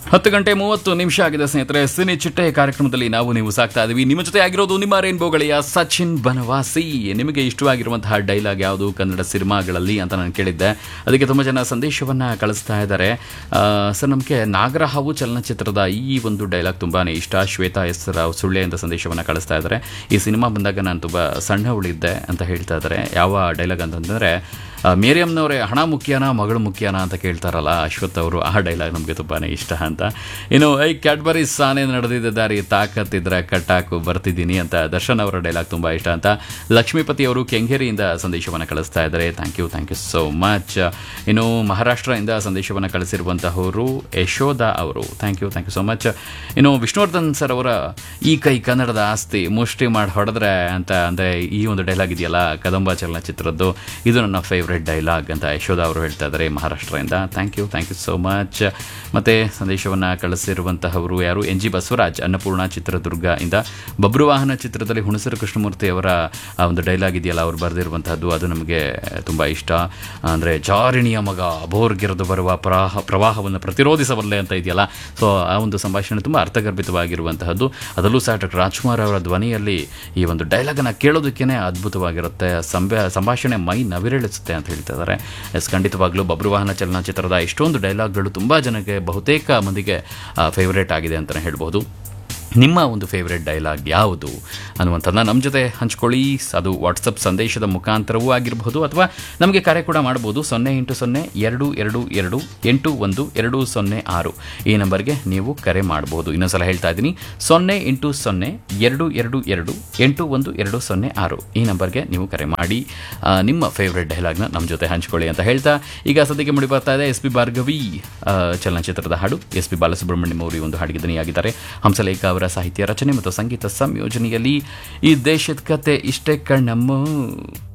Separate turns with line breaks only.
ಹತ್ತು ಗಂಟೆ ಮೂವತ್ತು ನಿಮಿಷ ಆಗಿದೆ ಸ್ನೇಹಿತರೆ ಸಿನಿ ಚಿಟ್ಟೆ ಕಾರ್ಯಕ್ರಮದಲ್ಲಿ ನಾವು ನೀವು ಸಾಕ್ತಾ ಇದೀವಿ ನಿಮ್ಮ ಜೊತೆ ಆಗಿರೋದು ನಿಮ್ಮ ರೈನ್ಬೋ ಗೆಳೆಯ ಸಚಿನ್ ಬನವಾಸಿ ನಿಮಗೆ ಇಷ್ಟವಾಗಿರುವಂತಹ ಡೈಲಾಗ್ ಯಾವುದು ಕನ್ನಡ ಸಿನಿಮಾಗಳಲ್ಲಿ ಅಂತ ನಾನು ಕೇಳಿದ್ದೆ ಅದಕ್ಕೆ ತುಂಬ ಜನ ಸಂದೇಶವನ್ನ ಕಳಿಸ್ತಾ ಇದ್ದಾರೆ ಆ, ಸರ್ ನಮಗೆ ನಾಗರಹಾವು ಚಲನಚಿತ್ರದ ಈ ಒಂದು ಡೈಲಾಗ್ ತುಂಬಾನೇ ಇಷ್ಟ ಶ್ವೇತಾ ಎಸ್ ರಾವ್ ಸುಳ್ಳೆಯಿಂದ ಸಂದೇಶವನ್ನ ಕಳಿಸ್ತಾ ಇದ್ದಾರೆ ಈ ಸಿನಿಮಾ ಬಂದಾಗ ನಾನು ತುಂಬ ಸಣ್ಣ ಉಳಿದ್ದೆ ಅಂತ ಹೇಳ್ತಾ ಇದ್ದಾರೆ ಯಾವ ಡೈಲಾಗ್ ಅಂತಂದರೆ ಮೇರಿಯಮ್ನವರೇ ಹಣ ಮುಖ್ಯನಾ ಮಗಳು ಮುಖ್ಯನಾ ಅಂತ ಕೇಳ್ತಾರಲ್ಲ ಅಶ್ವಥ್ ಅವರು ಆ ಡೈಲಾಗ್ ನಮಗೆ ತುಂಬಾ ಇಷ್ಟ ಅಂತ ಇನ್ನು ಐ ಕ್ಯಾಡ್ಬರಿ ಸಾನೆ ನಡೆದಿದ್ದ ದಾರಿ ತಾಕತ್ತಿದ್ರೆ ಕಟ್ಟಾಕು ಬರ್ತಿದ್ದೀನಿ ಅಂತ ದರ್ಶನ್ ಅವರ ಡೈಲಾಗ್ ತುಂಬ ಇಷ್ಟ ಅಂತ ಲಕ್ಷ್ಮೀಪತಿ ಅವರು ಕೆಂಗೇರಿಯಿಂದ ಸಂದೇಶವನ್ನು ಕಳಿಸ್ತಾ ಇದ್ದಾರೆ thank you thank you so much ಇನ್ನು ಮಹಾರಾಷ್ಟ್ರದಿಂದ ಸಂದೇಶವನ್ನು ಕಳಿಸಿರುವಂತಹವರು ಯಶೋಧ ಅವರು thank you thank you so much ಇನ್ನು ವಿಷ್ಣುವರ್ಧನ್ ಸರ್ ಅವರ ಈ ಕೈ ಕನ್ನಡದ ಆಸ್ತಿ ಮುಷ್ಟಿ ಮಾಡಿ ಹೊಡೆದ್ರೆ ಅಂತ ಅಂದರೆ ಈ ಒಂದು ಡೈಲಾಗ್ ಇದೆಯಲ್ಲ ಕದಂಬ ಚಲನಚಿತ್ರದ್ದು ಇದು ನನ್ನ ಫೇವ್ರೆಟ್ ಡೈಲಾಗ್ ಅಂತ ಯಶೋಧ ಅವರು ಹೇಳ್ತಾ ಇದ್ದಾರೆ ಮಹಾರಾಷ್ಟ್ರದಿಂದ thank you thank you so much ಮತ್ತು ಸಂದೇಶವನ್ನು ಕಳಿಸಿರುವಂತಹವರು ಯಾರು ಎನ್ ಜಿ ಬಸವರಾಜ್ ಅನ್ನಪೂರ್ಣ ಚಿತ್ರದುರ್ಗ ಇಂದ ಬಬ್ರುವಾಹನ ಚಿತ್ರದಲ್ಲಿ ಹುಣಸೂರು ಕೃಷ್ಣಮೂರ್ತಿ ಅವರ ಆ ಒಂದು ಡೈಲಾಗ್ ಇದೆಯಲ್ಲ ಅವ್ರು ಬರೆದಿರುವಂತಹದ್ದು ಅದು ನಮಗೆ ತುಂಬ ಇಷ್ಟ ಅಂದರೆ ಜಾರಿಣಿಯ ಮಗ ಅಭೋರ್ಗಿರದು ಬರುವ ಪ್ರವಾಹ ಪ್ರವಾಹವನ್ನು ಪ್ರತಿರೋಧಿಸಬಲ್ಲೆ ಅಂತ ಇದೆಯಲ್ಲ ಸೊ ಆ ಒಂದು ಸಂಭಾಷಣೆ ತುಂಬ ಅರ್ಥಗರ್ಭಿತವಾಗಿರುವಂತಹದ್ದು ಅದರಲ್ಲೂ ಸಹ ಡಾಕ್ಟರ್ ರಾಜ್ಕುಮಾರ್ ಅವರ ಧ್ವನಿಯಲ್ಲಿ ಈ ಒಂದು ಡೈಲಾಗನ್ನು ಕೇಳೋದಕ್ಕೇ ಅದ್ಭುತವಾಗಿರುತ್ತೆ ಸಂಭಾ ಸಂಭಾಷಣೆ ಮೈ ನವಿರೇಳಿಸುತ್ತೆ ಅಂತ ಹೇಳ್ತಾ ಇದ್ದಾರೆ ಎಸ್ ಖಂಡಿತವಾಗ್ಲೂ ಬಬ್ರುವಾಹನ ಚಲನಚಿತ್ರದ ಇಷ್ಟೊಂದು ಡೈಲಾಗ್ಗಳು ತುಂಬ ಜನಕ್ಕೆ ಬಹುತೇಕ ಮಂದಿಗೆ ಫೇವ್ರೇಟ್ ಆಗಿದೆ ಅಂತಲೇ ಹೇಳ್ಬೋದು ನಿಮ್ಮ ಒಂದು ಫೇವ್ರೆಟ್ ಡೈಲಾಗ್ ಯಾವುದು ಅನ್ನುವಂಥದ್ದನ್ನ ನಮ್ಮ ಜೊತೆ ಹಂಚ್ಕೊಳ್ಳಿ ಅದು ವಾಟ್ಸಪ್ ಸಂದೇಶದ ಮುಖಾಂತರವೂ ಆಗಿರಬಹುದು ಅಥವಾ ನಮಗೆ ಕರೆ ಕೂಡ ಮಾಡ್ಬೋದು ಸೊನ್ನೆ ಎಂಟು ಸೊನ್ನೆ ಎರಡು ಎರಡು ಎರಡು ಎಂಟು ಒಂದು ಎರಡು ಸೊನ್ನೆ ಆರು ಈ ನಂಬರ್ಗೆ ನೀವು ಕರೆ ಮಾಡ್ಬೋದು ಇನ್ನೊಂದ್ಸಲ ಹೇಳ್ತಾ ಇದ್ದೀನಿ ಸೊನ್ನೆ ಎಂಟು ಸೊನ್ನೆ ಎರಡು ಎರಡು ಎರಡು ಎಂಟು ಒಂದು ಎರಡು ಸೊನ್ನೆ ಆರು ಈ ನಂಬರ್ಗೆ ನೀವು ಕರೆ ಮಾಡಿ ಆ, ನಿಮ್ಮ ಫೇವ್ರೆಟ್ ಡೈಲಾಗ್ನ ನಮ್ಮ ಜೊತೆ ಹಂಚ್ಕೊಳ್ಳಿ ಅಂತ ಹೇಳ್ತಾ ಈಗ ಸದ್ಯಕ್ಕೆ ಮುಡಿ ಬರ್ತಾ ಇದೆ ಎಸ್ ಪಿ ಭಾರ್ಗವಿ ಆ, ಚಲನಚಿತ್ರದ ಹಾಡು ಎಸ್ ಪಿ ಬಾಲಸುಬ್ರಹ್ಮಣ್ಯಂ ಅವರು ಈ ಒಂದು ಹಾಡಿಗೆ ದನಿಯಾಗಿದ್ದಾರೆ ಹಂಸಲೇಖ ಅವರ ಸಾಹಿತ್ಯ ರಚನೆ ಮತ್ತು ಸಂಗೀತ ಸಂಯೋಜನೆಯಲ್ಲಿ ಈ ದೇಶದ ಕತೆ ಇಷ್ಟೇ ಕಣ್ಣಮ್ಮ